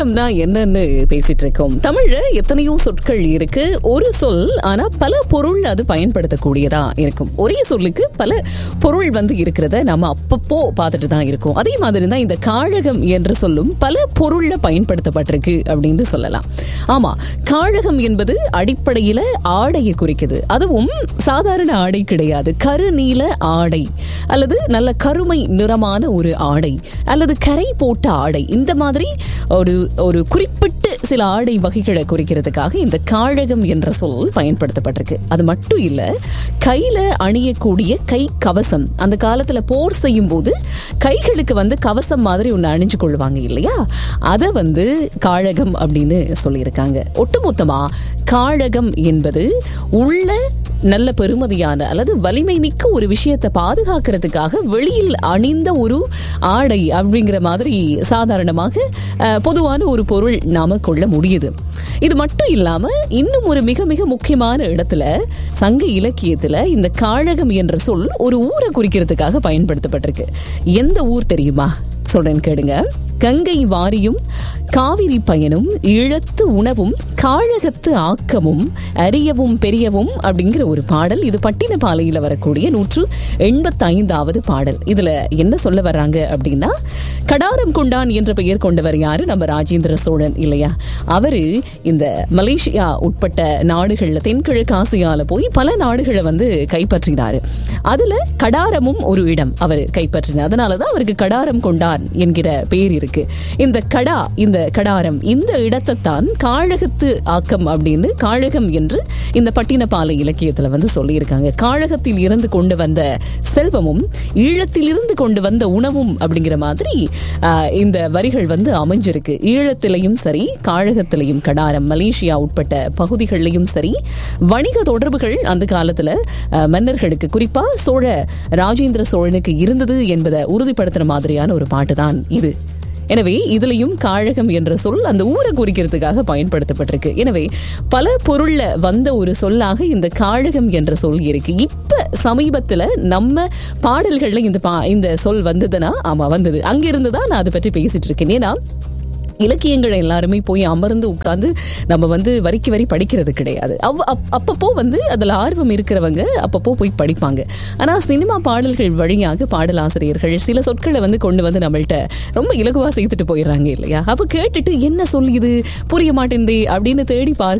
காழகம்னா என்னன்னு பேசிட்டு இருக்கோம் தமிழ்ல எத்தனையோ சொற்கள் இருக்கு ஒரு சொல் ஆனா பல பொருள் அது பயன்படுத்தக்கூடியதா இருக்கும் ஒரே சொல்லுக்கு பல பொருள் வந்து இருக்கிறத நம்ம அப்பப்போ பார்த்துட்டு தான் இருக்கோம் அதே மாதிரி தான் இந்த காழகம் என்ற சொல்லும் பல பொருள்ல பயன்படுத்தப்பட்டிருக்கு அப்படின்னு சொல்லலாம் ஆமா காழகம் என்பது அடிப்படையில ஆடையை குறிக்குது அதுவும் சாதாரண ஆடை கிடையாது கருநீல ஆடை அல்லது நல்ல கருமை நிறமான ஒரு ஆடை அல்லது கரை போட்ட ஆடை இந்த மாதிரி ஒரு ஒரு குறிப்பிட்டு சில ஆடை வகைகளை குறிக்கிறதுக்காக இந்த காழகம் என்ற சொல் பயன்படுத்தப்பட்டிருக்கு அது மட்டும் இல்ல கையில அணியக்கூடிய கை கவசம் அந்த காலத்துல போர் செய்யும் போது கைகளுக்கு வந்து கவசம் மாதிரி ஒன்று அணிஞ்சு கொள்வாங்க இல்லையா அதை வந்து காழகம் அப்படின்னு சொல்லியிருக்காங்க ஒட்டுமொத்தமா காழகம் என்பது உள்ள நல்ல பெருமதியான அல்லது வலிமை மிக்க ஒரு விஷயத்தை பாதுகாக்கிறதுக்காக வெளியில் அணிந்த ஒரு ஆடை அப்படிங்கிற மாதிரி சாதாரணமாக அஹ், பொதுவான ஒரு பொருள் நாம கொள்ள முடியுது இது மட்டும் இல்லாம இன்னும் ஒரு மிக மிக முக்கியமான இடத்துல சங்க இலக்கியத்துல இந்த காழகம் என்ற சொல் ஒரு ஊரை குறிக்கிறதுக்காக பயன்படுத்தப்பட்டிருக்கு எந்த ஊர் தெரியுமா சொல்றேன் கேளுங்க கங்கை வாரியும் காவிரி பயனும் இழத்து உணவும் காழகத்து ஆக்கமும் அரியவும் பெரியவும் அப்படிங்கிற ஒரு பாடல் இது பட்டினப்பாலையில வரக்கூடிய நூற்று எண்பத்தி ஐந்தாவது பாடல் இதுல என்ன சொல்ல வர்றாங்க அப்படின்னா கடாரம் கொண்டான் என்ற பெயர் கொண்டவர் யாரு நம்ம ராஜேந்திர சோழன் இல்லையா அவரு இந்த மலேசியா உட்பட்ட நாடுகள்ல தென்கிழக்கு ஆசியால போய் பல நாடுகளை வந்து கைப்பற்றினாரு அதுல கடாரமும் ஒரு இடம் அவர் கைப்பற்றினார் அதனாலதான் அவருக்கு கடாரம் கொண்டான் என்கிற பேர் இருக்கு இந்த கடா இந்த கடாரம் இந்த இடத்தை தான் காழகத்து ஆக்கம் அப்படின்னு காழகம் என்று இந்த பட்டினப்பாலை இலக்கியத்துல வந்து சொல்லியிருக்காங்க காழகத்தில் இருந்து கொண்டு வந்த செல்வமும் ஈழத்தில் இருந்து கொண்டு வந்த உணவும் அப்படிங்கிற மாதிரி ஆஹ், இந்த வரிகள் வந்து அமைஞ்சிருக்கு ஈழத்திலையும் சரி காழகத்திலையும் கடாரம் மலேசியா உட்பட்ட பகுதிகளிலையும் சரி வணிக தொடர்புகள் அந்த காலத்துல ஆஹ், மன்னர்களுக்கு குறிப்பா சோழ ராஜேந்திர சோழனுக்கு இருந்தது என்பதை உறுதிப்படுத்துற மாதிரியான ஒரு பாட்டு தான் இது எனவே இதுலயும் காழகம் என்ற சொல் அந்த ஊரை குறிக்கிறதுக்காக பயன்படுத்தப்பட்டிருக்கு எனவே பல பொருள்ல வந்த ஒரு சொல்லாக இந்த காழகம் என்ற சொல் இருக்கு இப்ப சமீபத்துல நம்ம பாடல்கள்ல இந்த பா- இந்த சொல் வந்ததுன்னா ஆமா வந்தது அங்கிருந்து தான் நான் அதை பற்றி பேசிட்டு இருக்கேன் ஏன்னா இலக்கியங்களை எல்லாருமே போய் அமர்ந்து உட்கார்ந்து நம்ம வந்து வரிக்கு வரி படிக்கிறது கிடையாது அவ் அப்- அப்பப்போ வந்து அதில் ஆர்வம் இருக்கிறவங்க அப்பப்போ போய் படிப்பாங்க ஆனால் சினிமா பாடல்கள் வழியாக பாடலாசிரியர்கள் சில சொற்களை வந்து கொண்டு வந்து நம்மள்ட்ட ரொம்ப இலகுவா சேர்த்துட்டு போயிடுறாங்க இல்லையா அப்போ கேட்டுட்டு என்ன சொல் இது புரிய மாட்டேந்தே அப்படின்னு தேடி பார்க்க